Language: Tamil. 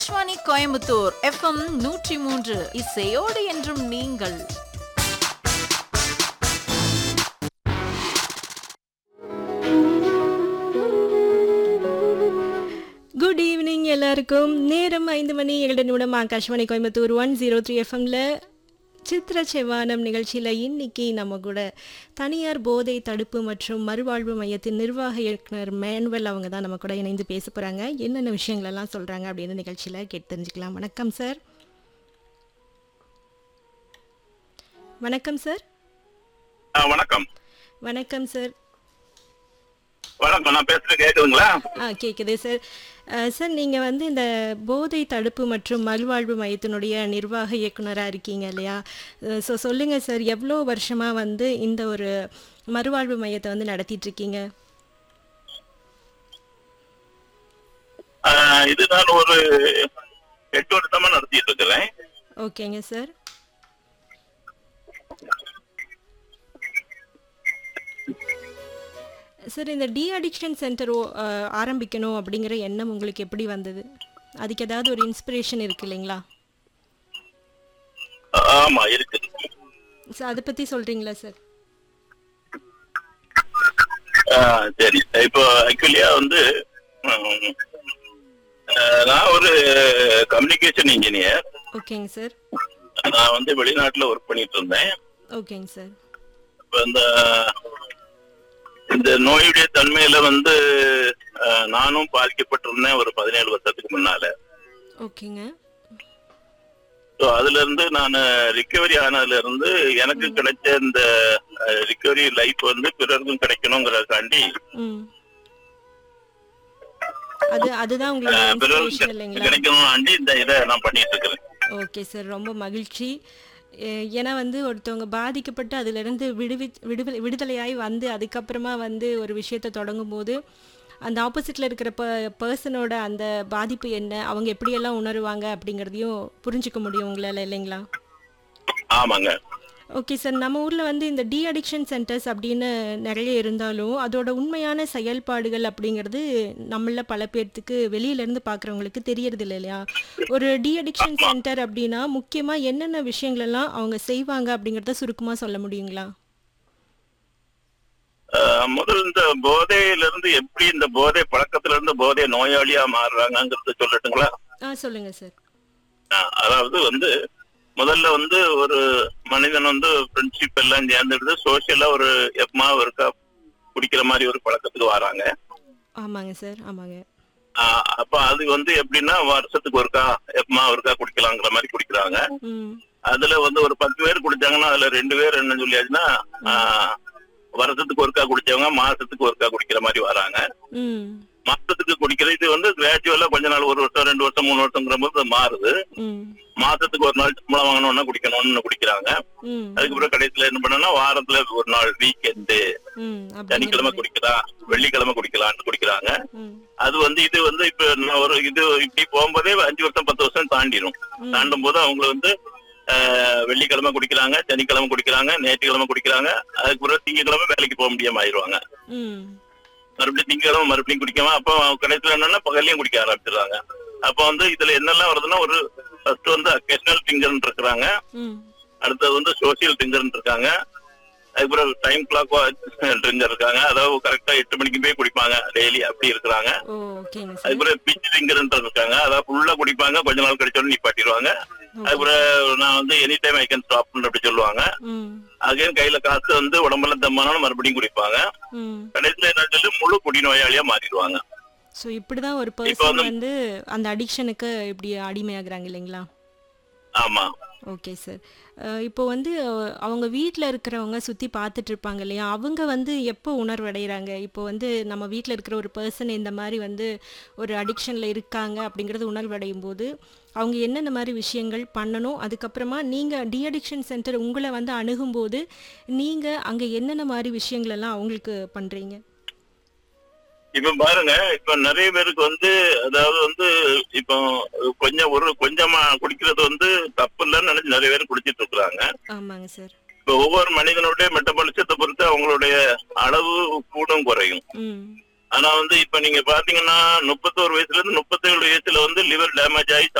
ஆகாஷ்வாணி கோயம்புத்தூர் எஃப்எம் நூற்றி மூன்று இசையோடு என்றும் நீங்கள் குட் ஈவினிங் எல்லாருக்கும் நேரம் ஐந்து மணி ஏழு நிமிடம் Akashvani Coimbatore one zero three எஃப்எம்ல சித்திர செவ்வானம் நிகழ்ச்சியில் இன்னைக்கு நம்ம கூட தனியார் போதை தடுப்பு மற்றும் மறுவாழ்வு மையத்தின் நிர்வாக இயக்குனர் மேனுவல் அவங்க தான் நம்ம கூட இணைந்து பேச போகிறாங்க என்னென்ன விஷயங்களெல்லாம் சொல்கிறாங்க அப்படின்னு நிகழ்ச்சியில் கேட்டு தெரிஞ்சுக்கலாம் வணக்கம் சார் வணக்கம் சார் ஆ, வணக்கம் வணக்கம் சார் வணக்கம் நான் பேசுறது கேக்குதுங்களா ஆ கேட்குது சார் அஹ், சார் நீங்கள் வந்து இந்த போதை தடுப்பு மற்றும் மறுவாழ்வு மையத்தினுடைய நிர்வாக இயக்குனராக இருக்கீங்க இல்லையா ஸோ சொல்லுங்கள் சார் எவ்வளோ வருஷமாக வந்து இந்த ஒரு மறுவாழ்வு மையத்தை வந்து நடத்திட்டு இருக்கீங்க ஆ, இது நான் ஒரு எட்டு வருஷமா நடத்திட்டு இருக்கிறேன் ஓகேங்க சார் சார் இந்த டி அடிக்ஷன் சென்டர் ஆரம்பிக்கணும் அப்படிங்கிற எண்ணம் உங்களுக்கு எப்படி வந்தது அதுக்கு ஏதாவது ஒரு இன்ஸ்பிரேஷன் இருக்கு இல்லைங்களா ஆமா இருக்குது சார் அதை பற்றி சொல்கிறீங்களா சார் ஆ, சரி இப்போ ஆக்சுவலியா வந்து ம், ஆ, நான் ஒரு கம்யூனிகேஷன் இன்ஜினியர் ஓகேங்க சார் நான் வந்து வெளிநாட்டுல ஒர்க் பண்ணிட்டு இருந்தேன் ஓகேங்க சார் இப்ப இந்த இந்த நோயுடைய தன்மையில வந்து ஆ, நானும் பாதிக்கப்பட்டிருந்தேன் ஒரு பதினேழு வருஷத்துக்கு முன்னால ஓகேங்க ஸோ அதுல இருந்து நான் ரிகவரி ஆனதுல இருந்து எனக்கு கிடைச்ச இந்த ரிகவரி லைஃப் வந்து பிறருக்கும் கிடைக்கணுங்கிறதுக்காண்டி ம் அது அதுதான் உங்களோட அஹ், இன்ஸ்பிரேஷன் பிறருக்கும் இல்லைங்களா கிடைக்கணும்னாண்டி இந்த இதை நான் பண்ணிட்டு இருக்கிறேன் ஓகே சார் ரொம்ப மகிழ்ச்சி எ- ஏன்னா வந்து ஒருத்தவங்க பாதிக்கப்பட்டு அதிலிருந்து விடுவி விடுதலை விடுதலையாகி வந்து அதுக்கப்புறமா வந்து ஒரு விஷயத்தை தொடங்கும் போது அந்த ஆப்போசிட்டில் இருக்கிற ப பர்சனோட அந்த பாதிப்பு என்ன அவங்க எப்படியெல்லாம் உணருவாங்க அப்படிங்கிறதையும் புரிஞ்சுக்க முடியும் உங்களால் இல்லைங்களா ஆமாங்க ஓகே சார் நம்ம ஊரில் வந்து இந்த டி அடிக்ஷன் சென்டர்ஸ் அப்படின்னு நிறைய இருந்தாலும் அதோட உண்மையான செயல்பாடுகள் அப்படிங்கிறது நம்மள பல பேர்த்துக்கு வெளியிலேருந்து பார்க்குறவங்களுக்கு தெரியறது இல்லை இல்லையா ஒரு டி அடிக்ஷன் சென்டர் அப்படின்னா முக்கியமாக என்னென்ன விஷயங்களெல்லாம் அவங்க செய்வாங்க அப்படிங்கிறத சுருக்கமாக சொல்ல முடியுங்களா அஹ், முதல்ல இந்த போதையில இருந்து எப்படி இந்த போதை பழக்கத்துல இருந்து போதை நோயாளியா மாறுறாங்கங்கிறது சொல்லட்டுங்களா ஆ சொல்லுங்கள் சார் அஹ், அதாவது வந்து முதல்ல வந்து ஒரு மனிதன் வந்து ஃப்ரெண்ட்ஷிப் எல்லாம் சேர்ந்துடுது சோசியலா ஒரு எப்பமா ஒருக்கா குடிக்கிற மாதிரி ஒரு பழக்கத்துக்கு வராங்க ஆமாங்க சார் ஆமாங்க ஆஹ் அப்ப அது வந்து எப்படின்னா வருஷத்துக்கு ஒருக்கா எப்பமா ஒருக்கா குடிக்கலாங்கிற மாதிரி குடிக்கிறாங்க ம் அதுல வந்து ஒரு பத்து பேர் குடிச்சாங்கன்னா அதுல ரெண்டு பேர் என்ன சொல்லியாச்சுன்னா ஆஹ் வருஷத்துக்கு ஒருக்கா குடிச்சவங்க மாசத்துக்கு ஒருக்கா குடிக்கிற மாதிரி வராங்க ம் மாசத்துக்கு குடிக்கிறது இது வந்து கிராஜுவலா கொஞ்ச நாள் ஒரு வருஷம் ரெண்டு வருஷம் மூணு வருஷங்கிற போது அது மாறுது ம் மாசத்துக்கு ஒரு நாள் சம்பளம் வாங்கணும்னா குடிக்கணும்னு குடிக்கிறாங்க ம் அதுக்கப்புறம் கடைசியில என்ன பண்ணனா வாரத்துல ஒரு நாள் வீக்கெண்டு ம் சனிக்கிழமை அப்படி குடிக்கலாம் வெள்ளிக்கிழமை குடிக்கலாம்னு குடிக்கிறாங்க ம் அது வந்து இது வந்து இப்ப நான் ஒரு இது இப்படி போகும்போதே அஞ்சு வருஷம் பத்து வருஷம் தாண்டிடும் ம். தாண்டும் போது அவங்க வந்து ஆஹ், வெள்ளிக்கிழமை குடிக்கிறாங்க சனிக்கிழமை குடிக்கிறாங்க ஞாயிற்றுக்கிழமை குடிக்கிறாங்க அதுக்கப்புறம் திங்கக்கிழமை வேலைக்கு போக முடியாம ஆயிடுவாங்க ம் மறுபடியும் திங்கக்கிழமை மறுபடியும் குடிக்காம அப்போ கடைசியில் என்னன்னா பகல்லையும் குடிக்க ஆரம்பிச்சிடுறாங்க அப்போ வந்து இதுல என்னெல்லாம் வருதுன்னா ஒரு ஃபர்ஸ்ட் வந்து அக்கேஷனல் திங்கர் இருக்கிறாங்க ம் அடுத்தது வந்து சோசியல் ட்ரிங்கர் இருக்காங்க அதுக்கப்புறம் டைம் கிளாக் ட்ரிங்கர் இருக்காங்க அதாவது கரெக்டா எட்டு மணிக்கு போய் குடிப்பாங்க டெய்லி அப்படி இருக்கிறாங்க ஓ ஓகேங்க சார் அதுக்கப்புறம் பிச் ட்ரிங்கர் இருக்காங்க அதாவது ஃபுல்லா குடிப்பாங்க கொஞ்ச நாள் கழிச்சோன்னு நிப்பாட்டிடுவாங்க அதுக்கப்புறம் நான் வந்து any time I can stop அப்படி சொல்லுவாங்க ம் அகைன் கையில காசு வந்து உடம்புல தம்மானாலும் மறுபடியும் குடிப்பாங்க ம் கடைசியில என்ன சொல்லி முழு குடிநோயாளியா மாறிடுவாங்க ஸோ இப்படி தான் ஒரு இப்போ பர்சன் வந்து- வந்து அந்த அடிக்ஷனுக்கு இப்படி அடிமையாகிறாங்க இல்லைங்களா ஆமா ஓகே சார் இப்போ வந்து அஹ், அவங்க வீட்டில் இருக்கிறவங்க சுற்றி பார்த்துட்டு இருப்பாங்க இல்லையா அவங்க வந்து எப்போ உணர்வடைகிறாங்க இப்போ வந்து நம்ம வீட்டில் இருக்கிற ஒரு பர்சன் இந்த மாதிரி வந்து ஒரு அடிக்ஷனில் இருக்காங்க அப்படிங்கிறது உணர்வடையும் போது அவங்க என்னென்ன மாதிரி விஷயங்கள் பண்ணணும் அதுக்கப்புறமா நீங்கள் டி அடிக்ஷன் சென்டர் உங்களை வந்து அணுகும்போது நீங்கள் அங்கே என்னென்ன மாதிரி விஷயங்களெல்லாம் அவங்களுக்கு பண்ணுறீங்க இப்ப பாருங்க இப்ப நிறைய பேருக்கு வந்து அதாவது வந்து இப்போ கொஞ்சம் ஒரு கொஞ்சமா குடிக்கிறது வந்து தப்பு இல்லைன்னு நினைச்சு நிறைய பேர் குடிச்சிட்டு இருக்கிறாங்க ஆமாங்க சார் இப்ப ஒவ்வொரு மனிதனுடைய மெட்டபாலிசத்தை பொறுத்து அவங்களுடைய அளவு கூடும் குறையும் ம் ஆனா வந்து இப்ப நீங்க பாத்தீங்கன்னா முப்பத்தோரு வயசுல இருந்து முப்பத்தேழு வயசுல வந்து லிவர் டேமேஜ் ஆகி